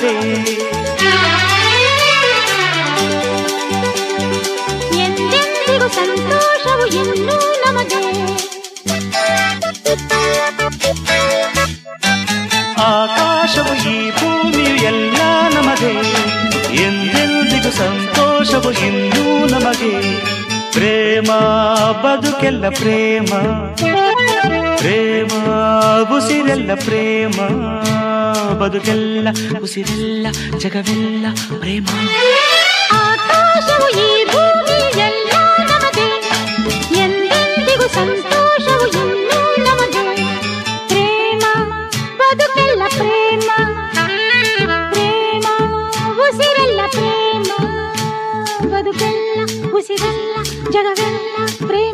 ನಮದೇ ಎಂದೆಂದಿಗೂ ಸಂತೋಷವು ಇನ್ನೂ ನಮಗೆ ಆಕಾಶವು ಈ ಭೂಮಿಯು ಎಲ್ಲ ನಮದೇ ಎಂದೆಂದಿಗೂ ಸಂತೋಷವು ಇನ್ನೂ ನಮಗೆ ಪ್ರೇಮ ಬದುಕೆಲ್ಲ ಪ್ರೇಮ ಪ್ರೇಮ ಉಸಿರೆಲ್ಲ ಪ್ರೇಮ ಬದುಕೆಲ್ಲ ಉಸಿರೆಲ್ಲ ಜಗವೆಲ್ಲ ಪ್ರೇಮ ಆಕಾಶವು ಈ ಭೂಮಿ ಎಲ್ಲ ನಮಗೆ ಎಂದೆಂದಿಗೂ ಸಂತೋಷವು ಇನ್ನೂ ನಮಗೆ ಪ್ರೇಮ ಬದುಕೆಲ್ಲ ಪ್ರೇಮ ಪ್ರೇಮ ಉಸಿರೆಲ್ಲ ಪ್ರೇಮ ಬದುಕೆಲ್ಲ ಉಸಿರೆಲ್ಲ ಜಗವೆಲ್ಲ ಪ್ರೇಮ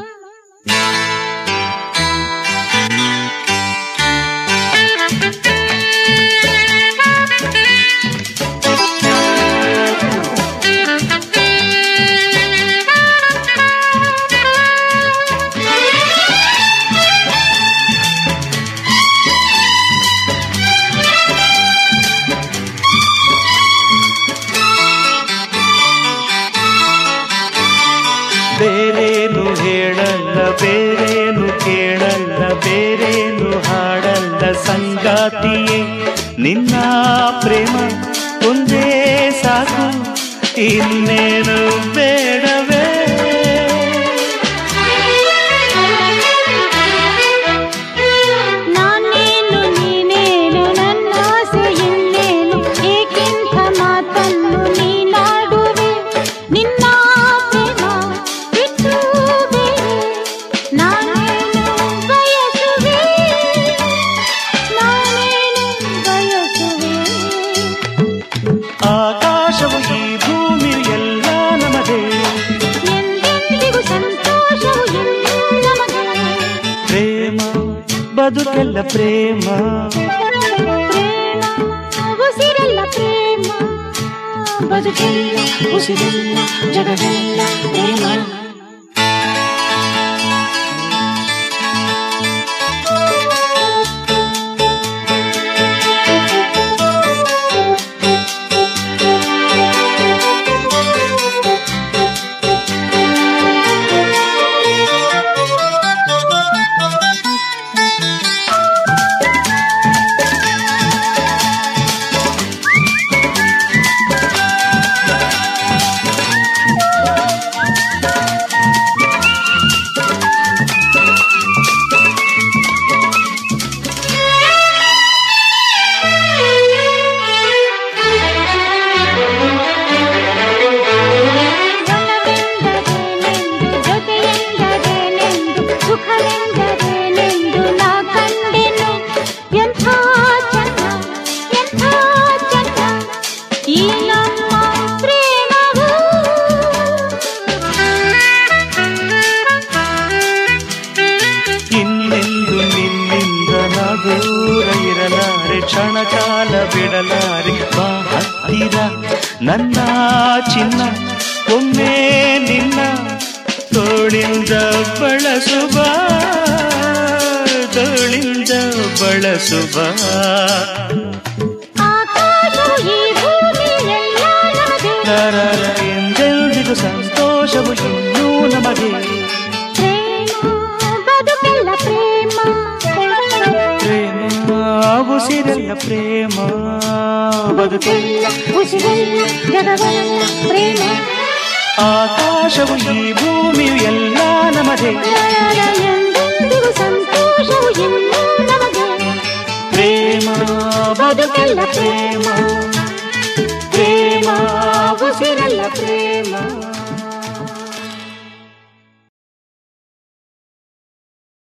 ಬೇರೇನು ಹೇಳಲ್ಲ ಬೇರೇನು ಕೇಳಲ್ಲ ಬೇರೇನು ಹಾಡಲ್ಲ ಸಂಗಾತಿಯೇ ನಿನ್ನ ಪ್ರೇಮ ಒಂದೇ ಸಾಕು ಇನ್ನೇನು ಬೇಡವೇ ನಾನೇನು ನೀನೇನು ನನ್ನ ಆಸೆ ಇನ್ನೇನು ಏಕೆಂಥ ಮಾತನ್ನು ನೀನಾಡುವೆ ನಿನ್ನ ಪ್ರೇಮ ಬಿಟ್ಟು ಬೇರೆ ನಾನೇನು ಬಯಸುವೆ ನಾನೇನು ಬಯಸುವೆ ಆಕಾಶವು ಈ ಭೂಮಿ ಎಲ್ಲ ನಮದೇ ಎಂದೆಂದಿಗೂ ಸಂತೋಷವು ಇನ್ನೂ ನಮಗೆ ಪ್ರೇಮ ಬದುಕೆಲ್ಲ ಪ್ರೇಮ ಪ್ರೇಮ ಉಸಿರೆಲ್ಲ ಪ್ರೇಮ ಬದುಕೆಲ್ಲ ಉಸಿರೆಲ್ಲ ಜಗವೆಲ್ಲ ಪ್ರೇಮ ಒಲವೆಂದರೇನೆಂದು ಜೊತೆಯೆಂದರೇನೆಂದು ಸುಖವೆಂದರೇನೆಂದು ನಾ ಕಂಡೆನು ಎಂಥ ಚಂದ ಎಂಥ ಚಂದ ಈ ನಮ್ಮ ಪ್ರೇಮವು ಇನ್ನೆಂದು ನಿನ್ನಿಂದ ನಾ ದೂರ ಇರಲಾರೆ ಕ್ಷಣ ಕಾಲ ಬಿಡಲಾರೆ ಬಾ ಹತ್ತಿರ ನನ್ನ ಚಿನ್ನ ಒಮ್ಮೆ ನಿನ್ನ ತೋಳಿಂದ ಬಳಸುವ ತೋಳಿಂದ ಬಳಸುವ ಆಕಾಶವು ಈ ಭೂಮಿ ಎಲ್ಲ ನಮಗೆ ನರರ ಎಂದೆಂದಿಗೂ ಸಂತೋಷವು ಇನ್ನೂ ನಮಗೆ ಪ್ರೇಮ ಬದುಕೆಲ್ಲ ಪ್ರೇಮ ಪ್ರೇಮ ಉಸಿರೆಲ್ಲ ಪ್ರೇಮ ಬದುಕೆಲ್ಲ ಉಸಿರೆಲ್ಲ ಜಗವೆಲ್ಲ ಪ್ರೇಮ ಆಕಾಶವು ಈ ಭೂಮಿಯು ಎಲ್ಲ ನಮದೇ ಎಂದೆಂದಿಗೂ ಸಂತೋಷವು ಇನ್ನೂ ನಮಗೆ ಪ್ರೇಮ ಬದುಕೆಲ್ಲ ಪ್ರೇಮ